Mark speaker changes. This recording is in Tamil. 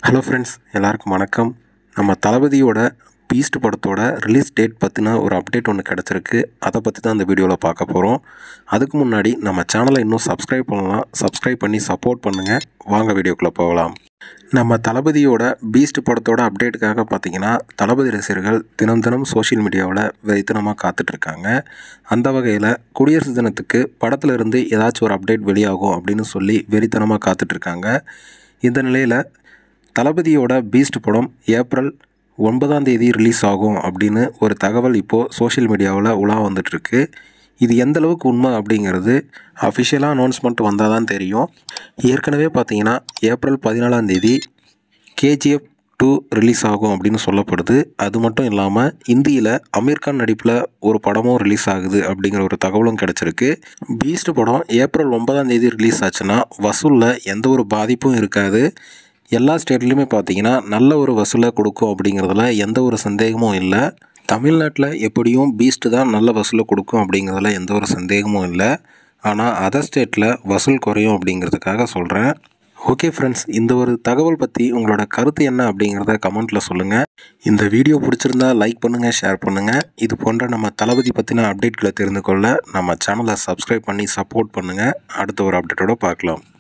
Speaker 1: ஹலோ ஃப்ரெண்ட்ஸ் எல்லாருக்கும் வணக்கம் நம்ம தளபதியோட பீஸ்ட் படத்தோட ரிலீஸ் டேட் பற்றின ஒரு அப்டேட் ஒன்று கிடச்சிருக்கு அதை பற்றி தான் இந்த வீடியோவில் பார்க்க போகிறோம் அதுக்கு முன்னாடி நம்ம சேனலை இன்னும் சப்ஸ்கிரைப் பண்ணலாம் சப்ஸ்கிரைப் பண்ணி சப்போர்ட் பண்ணுங்கள் வாங்க வீடியோக்குள்ளே போகலாம் நம்ம தளபதியோட பீஸ்ட் படத்தோட அப்டேட்டுக்காக பார்த்தீங்கன்னா தளபதி ரசிகர்கள் தினம் தினம் சோஷியல் மீடியாவில் வெறித்தனமாக காத்துட்ருக்காங்க அந்த வகையில் குடியரசு தினத்துக்கு படத்துல இருந்து ஏதாச்சும் ஒரு அப்டேட் வெளியாகும் அப்படின்னு சொல்லி வெறித்தனமாக காத்துட்ருக்காங்க இந்த நிலையில் தளபதியோட பீஸ்ட் படம் ஏப்ரல் ஒன்பதாம் தேதி ரிலீஸ் ஆகும் அப்படின்னு ஒரு தகவல் இப்போது சோஷியல் மீடியாவில் உலா வந்துட்டுருக்கு இது எந்த அளவுக்கு உண்மை அப்படிங்கிறது அஃபிஷியலாக அனௌன்ஸ்மெண்ட் வந்தால் தான் தெரியும் ஏற்கனவே பார்த்தீங்கன்னா ஏப்ரல் பதினாலாம் தேதி கேஜிஎஃப் டூ ரிலீஸ் ஆகும் அப்படின்னு சொல்லப்படுது அது மட்டும் இல்லாமல் இந்தியில் அமீர் கான் நடிப்பில் ஒரு படமும் ரிலீஸ் ஆகுது அப்படிங்கிற ஒரு தகவலும் கிடச்சிருக்கு பீஸ்ட் படம் ஏப்ரல் ஒன்பதாம் தேதி ரிலீஸ் ஆச்சுன்னா வசூலில் எந்த ஒரு பாதிப்பும் இருக்காது எல்லா ஸ்டேட்லேயுமே பார்த்தீங்கன்னா நல்ல ஒரு வசூலை கொடுக்கும் அப்படிங்கிறதுல எந்த ஒரு சந்தேகமும் இல்லை தமிழ்நாட்டில் எப்படியும் பீஸ்ட்டு தான் நல்ல வசூலை கொடுக்கும் அப்படிங்கிறதுல எந்த ஒரு சந்தேகமும் இல்லை ஆனால் அதர் ஸ்டேட்டில் வசூல் குறையும் அப்படிங்கிறதுக்காக சொல்கிறேன் ஓகே ஃப்ரெண்ட்ஸ் இந்த ஒரு தகவல் பற்றி உங்களோட கருத்து என்ன அப்படிங்கிறத கமெண்ட்டில் சொல்லுங்கள் இந்த வீடியோ பிடிச்சிருந்தா லைக் பண்ணுங்கள் ஷேர் பண்ணுங்கள் இது போன்ற நம்ம தளபதி பற்றின அப்டேட்களை தெரிந்து கொள்ள நம்ம சேனலை சப்ஸ்கிரைப் பண்ணி சப்போர்ட் பண்ணுங்கள் அடுத்த ஒரு அப்டேட்டோட பார்க்கலாம்